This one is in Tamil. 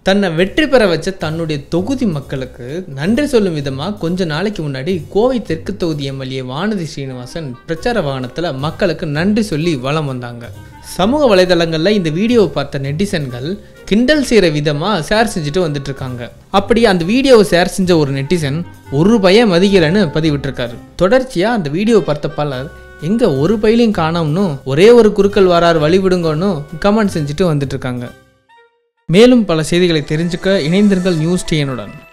தன்னை வெற்றி பெற வச்ச தன்னுடைய தொகுதி மக்களுக்கு நன்றி சொல்லும் விதமாக கொஞ்ச நாளைக்கு முன்னாடி கோவை தெற்கு தொகுதி எம்எல்ஏ வானதி ஸ்ரீனிவாசன் பிரச்சார வாகனத்தில் மக்களுக்கு நன்றி சொல்லி வலம் வந்தாங்க சமூக வலைதளங்களில் இந்த வீடியோவை பார்த்த நெட்டிசன்கள் கிண்டல் செய்கிற விதமாக ஷேர் செஞ்சுட்டு வந்துட்டு இருக்காங்க அப்படி அந்த வீடியோவை ஷேர் செஞ்ச ஒரு நெட்டிசன் ஒரு ரூபாயை மதிக்கலைன்னு பதிவிட்டிருக்காரு தொடர்ச்சியாக அந்த வீடியோவை பார்த்த பலர் எங்க ஒரு பையிலையும் காணோம்னு ஒரே ஒரு குறுக்கள் வரார் வழிவிடுங்கன்னு கமெண்ட் செஞ்சுட்டு வந்துட்டு இருக்காங்க மேலும் பல செய்திகளை தெரிஞ்சுக்க இணைந்திருங்கள் நியூஸ் டிஎனுடன்